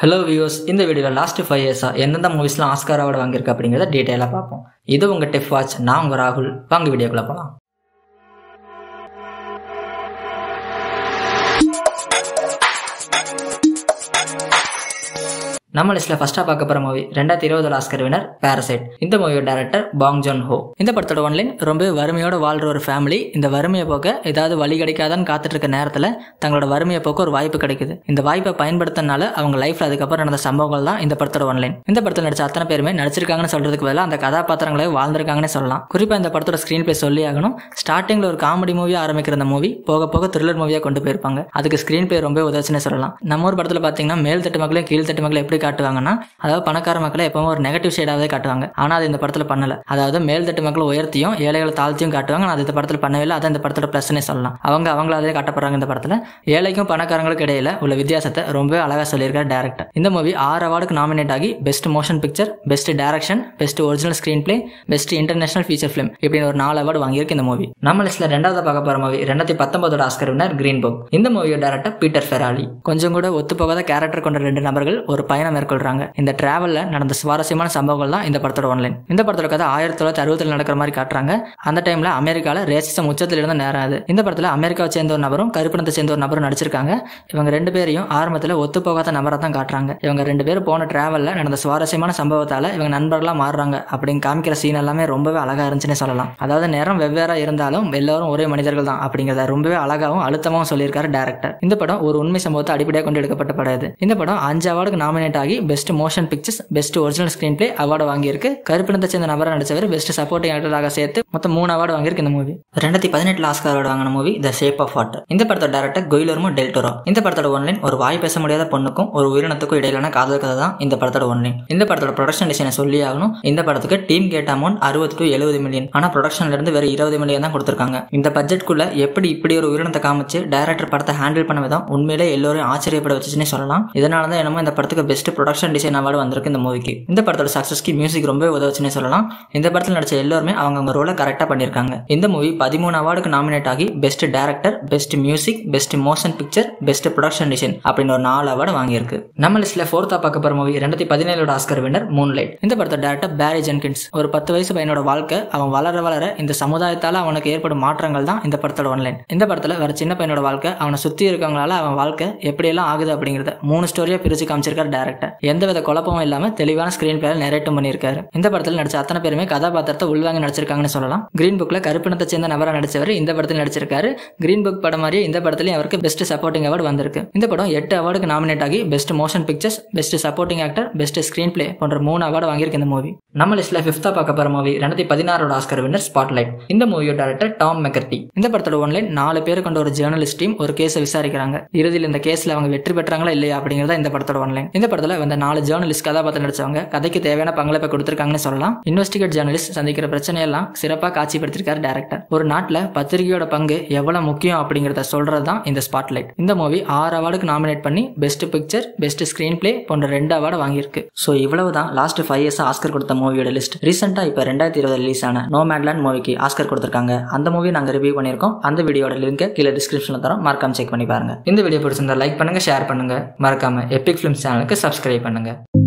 hello views இந்த வீடியோவில் last five இயர்ஸாக எந்தெந்த மூவிஸ்லாம் ஆஸ்கார் அவார்டு வாங்கியிருக்கு அப்படிங்கிறத டீட்டெயிலாக பார்ப்போம் இது உங்கள் டெஃப் வாட்ச் நான் உங்கள் ராகுல் வாங்க வீடியோக்குள்ள போகலாம் நம்ம லிஸ்ட்ல ஃபர்ஸ்டா பார்க்க போற மூவி ரெண்டாயிரத்தி இருபதுல ஆஸ்கர் வினர் பாரசைட் இந்த மூவியோட டேரக்டர் பாங் ஜோன் ஹோ இந்த படத்தோட ஒன்லைன் ரொம்ப வறுமையோட வாழ்ற ஒரு ஃபேமிலி இந்த வறுமையை போக்க ஏதாவது வழி கிடைக்காதான்னு காத்துட்டு இருக்க நேரத்துல தங்களோட வறுமையை போக்க ஒரு வாய்ப்பு கிடைக்குது இந்த வாய்ப்பை பயன்படுத்தினால அவங்க லைஃப்ல அதுக்கப்புறம் நடந்த சம்பவங்கள் தான் இந்த படத்தோட ஒன்லைன் இந்த படத்தில் நடிச்ச அத்தனை பேருமே நடிச்சிருக்காங்கன்னு சொல்றதுக்கு பதிலாக அந்த கதாபாத்திரங்களே வாழ்ந்திருக்காங்கன்னு சொல்லலாம் குறிப்பா இந்த படத்தோட ஸ்கிரீன் பிளே சொல்லி ஆகணும் ஸ்டார்டிங்ல ஒரு காமெடி மூவியா ஆரம்பிக்கிற இந்த மூவி போக போக த்ரில்லர் மூவியா கொண்டு போயிருப்பாங்க அதுக்கு ஸ்கிரீன் பிளே ரொம்ப உதவுச்சுன்னு சொல்லலாம் நம்ம ஒரு படத்துல பாத்தீங்கன்னா மேல் தட்டு மக்களையும் கீழ் தட்டு மக்களை எப்படி காட்டுவாங்கன்னா அதாவது பணக்கார மக்களை எப்பவும் ஒரு நெகட்டிவ் ஷேடாவே காட்டுவாங்க ஆனா அது இந்த படத்துல பண்ணல அதாவது மேல் தட்டு மக்களை உயர்த்தியும் ஏழைகளை தாழ்த்தியும் காட்டுவாங்க ஆனா அது இந்த படத்துல பண்ணவே இல்லை அதான் இந்த படத்தோட பிளஸ்னே சொல்லலாம் அவங்க அவங்களாவே காட்டப்படுறாங்க இந்த படத்துல ஏழைக்கும் பணக்காரங்களுக்கு இடையில உள்ள வித்தியாசத்தை ரொம்ப அழகா சொல்லியிருக்காரு டேரக்டர் இந்த மூவி ஆறு அவார்டுக்கு நாமினேட் ஆகி best motion picture best direction best original screenplay best international feature film இப்படின்னு ஒரு நாலு அவார்டு வாங்கியிருக்கு இந்த மூவி நம்ம லிஸ்ட்ல ரெண்டாவது பார்க்க போற மூவி ரெண்டாயிரத்தி பத்தொன்பதோட ஆஸ்கர் வினர் கிரீன் புக் இந்த மூவியோட டேரக்டர் பீட்டர் ஃபெராலி கொஞ்சம் கூட ஒத்து போகாத கேரக்டர் கொண்ட ரெண்டு நபர்கள் ஒரு பயணம் மேற்கொள்றாங்க இந்த டிராவல்ல நடந்த சுவாரஸ்யமான சம்பவங்கள் தான் இந்த படத்தோட ஒன்லைன் இந்த படத்தோட கதை ஆயிரத்தி தொள்ளாயிரத்தி அறுபத்தில் நடக்கிற மாதிரி காட்டுறாங்க அந்த டைம்ல அமெரிக்கால ரேசிசம் உச்சத்தில் இருந்த நேரம் அது இந்த படத்துல அமெரிக்காவை சேர்ந்த ஒரு நபரும் கருப்பினத்தை சேர்ந்த ஒரு நபரும் நடிச்சிருக்காங்க இவங்க ரெண்டு பேரையும் ஆரம்பத்துல ஒத்து போகாத நபரை தான் காட்டுறாங்க இவங்க ரெண்டு பேரும் போன டிராவல்ல நடந்த சுவாரஸ்யமான சம்பவத்தால இவங்க நண்பர்களா மாறுறாங்க அப்படின்னு காமிக்கிற சீன் எல்லாமே ரொம்பவே அழகா இருந்துச்சுன்னு சொல்லலாம் அதாவது நேரம் வெவ்வேறா இருந்தாலும் எல்லாரும் ஒரே மனிதர்கள் தான் அப்படிங்கிறத ரொம்பவே அழகாவும் அழுத்தமாவும் சொல்லியிருக்காரு டேரக்டர் இந்த படம் ஒரு உண்மை சம்பவத்தை அடிப்படையாக கொண்டு எடுக்கப்பட்ட படம் இது இந்த படம் அஞ்சு அவார்டுக்கு நாமினேட் ஆகி best motion pictures best original screenplay award வாங்கியிருக்கு கருப்பினத்தை சேர்ந்த நபரை நடிச்சவர் பெஸ்ட் சப்போர்ட்டிங் ஆக்டராக சேர்த்து மொத்தம் மூணு அவார்டு வாங்கியிருக்கு இந்த மூவி ரெண்டாயிரத்தி பதினெட்டுல ஆஸ்கார் அவார்டு வாங்கின movie the shape of water இந்த படத்தோட டேரக்டர் கொயிலர்மோ டெல்டோரோ இந்த படத்தோட ஒன்லைன் ஒரு வாய் பேச முடியாத பொண்ணுக்கும் ஒரு உயிரினத்துக்கும் இடையிலான காதல் கதை தான் இந்த படத்தோட ஒன்லைன் இந்த படத்தோட ப்ரொடக்ஷன் டிசைனை சொல்லி ஆகணும் இந்த படத்துக்கு டீம் கேட்ட அமௌண்ட் அறுபது டு எழுபது மில்லியன் ஆனா ப்ரொடக்ஷன்ல இருந்து வேற இருபது மில்லியன் தான் கொடுத்திருக்காங்க இந்த பட்ஜெட்குள்ள எப்படி இப்படி ஒரு உயிரினத்தை காமிச்சு டைரக்டர் படத்தை ஹேண்டில் பண்ண விதம் உண்மையிலே எல்லோரும் ஆச்சரியப்பட வச்சுச்சுன்னே சொல்லலாம் இதனால தான் என்னமோ இந்த படத்துக்கு பெஸ்ட் ப்ரொடக்ஷன் டிசைன் அவார்டு வந்திருக்கு இந்த மூவிக்கு இந்த படத்தோட சக்சஸ்க்கு மியூசிக் ரொம்ப உதவுச்சுன்னே சொல்லலாம் இந்த படத்தில் நடிச்ச எல்லாருமே அவங்க ரோலை கரெக்டாக பண்ணியிருக்காங்க இந்த மூவி பதிமூணு அவார்டுக்கு நாமினேட் ஆகி best director best music best motion picture best production design அப்படின்னு ஒரு நாலு அவார்டு வாங்கியிருக்கு நம்ம லிஸ்ட்ல ஃபோர்த்தா பார்க்க போற மூவி ரெண்டாயிரத்தி பதினேழோட ஆஸ்கர் வின்னர் மூன் லைட் இந்த படத்தோட டேரக்டர் பேரி ஜென்கின்ஸ் ஒரு பத்து வயசு பையனோட வாழ்க்கை அவன் வளர வளர இந்த சமுதாயத்தால அவனுக்கு ஏற்படும் மாற்றங்கள் தான் இந்த படத்தோட ஒன்லைன் இந்த படத்துல வேற சின்ன பையனோட வாழ்க்கை அவனை சுத்தி இருக்கவங்களால அவன் வாழ்க்கை எப்படியெல்லாம் ஆகுது அப்படிங்கறத மூணு ஸ்டோரியா பிரிச்சு காமிச்சிருக்காரு டேரக்டர் எந்த வித குழப்பமும் இல்லாம தெளிவான ஸ்கிரீன் பிளே நெரேட்டும் பண்ணியிருக்காரு இந்த படத்தில் நடிச்ச அத்தனை பேருமே கதாபாத்திரத்தை உள்வாங்கி நடிச்சிருக்காங்கன்னு சொல்லலாம் கிரீன் புக்ல கருப்பினத்தை சேர்ந்த நபரா நடிச்சவர் இந்த படத்தில் நடிச்சிருக்காரு கிரீன் புக் படம் மாதிரியே இந்த படத்துலயும் அவருக்கு பெஸ்ட் சப்போர்ட்டிங் அவார்டு வந்திருக்கு இந்த படம் எட்டு அவார்டுக்கு நாமினேட் ஆகி best motion pictures best supporting actor best screenplay போன்ற மூணு அவார்டு வாங்கியிருக்கு இந்த மூவி நம்ம லிஸ்ட்ல ஃபிஃப்த்தா பார்க்க போற மூவி ரெண்டாயிரத்தி பதினாறோட ஆஸ்கர் வின்னர் ஸ்பாட்லைட் இந்த மூவியோட டேரக்டர் டாம் மெக்கர்டி இந்த படத்தோட ஒன்லைன் நாலு பேர் கொண்ட ஒரு ஜேர்னலிஸ்ட் டீம் ஒரு கேஸை விசாரிக்கிறாங்க இறுதியில் இந்த கேஸ்ல அவங்க வெற்றி பெற்றாங்களா இல்லையா அப்படிங்கறத இந்த படத்தோட ஒன்லைன் இந்த படத்துல இந்த நாலு ஜேர்னலிஸ்ட் கதாபாத்திரம் நடிச்சவங்க கதைக்கு தேவையான பங்களிப்பை கொடுத்திருக்காங்கன்னு சொல்லலாம் இன்வெஸ்டிகேட் ஜேர்னலிஸ்ட் சந்திக்கிற பிரச்சனையெல்லாம் சிறப்பாக காட்சிப்படுத்திருக்காரு டேரக்டர் ஒரு நாட்டில் பத்திரிகையோட பங்கு எவ்வளவு முக்கியம் அப்படிங்கறத சொல்றது தான் இந்த ஸ்பாட்லைட் இந்த மூவி ஆறு அவார்டுக்கு நாமினேட் பண்ணி best picture best screenplay போன்ற ரெண்டு அவார்டு வாங்கியிருக்கு ஸோ இவ்வளவு தான் லாஸ்ட் ஃபைவ் இயர்ஸ் ஆஸ்கர் கொடுத்த மூவியோட லிஸ்ட் ரீசெண்டாக இப்போ ரெண்டாயிரத்தி இருபது ரிலீஸ் ஆன நோ மேட்லேண்ட் மூவிக்கு ஆஸ்கர் கொடுத்துருக்காங்க அந்த மூவி நாங்கள் ரிவ்யூ பண்ணியிருக்கோம் அந்த வீடியோட லிங்க் கீழே டிஸ்கிரிப்ஷனில் தரோம் மறக்காம செக் பண்ணி பாருங்க இந்த வீடியோ பிடிச்சிருந்தா லைக் பண்ணுங்க ஷேர் பண்ணுங்க மறக்காம எபிக் ஃபிலிம்ஸ் சேனலுக்கு சப்ஸ்கிரைப் பண்ணுங்க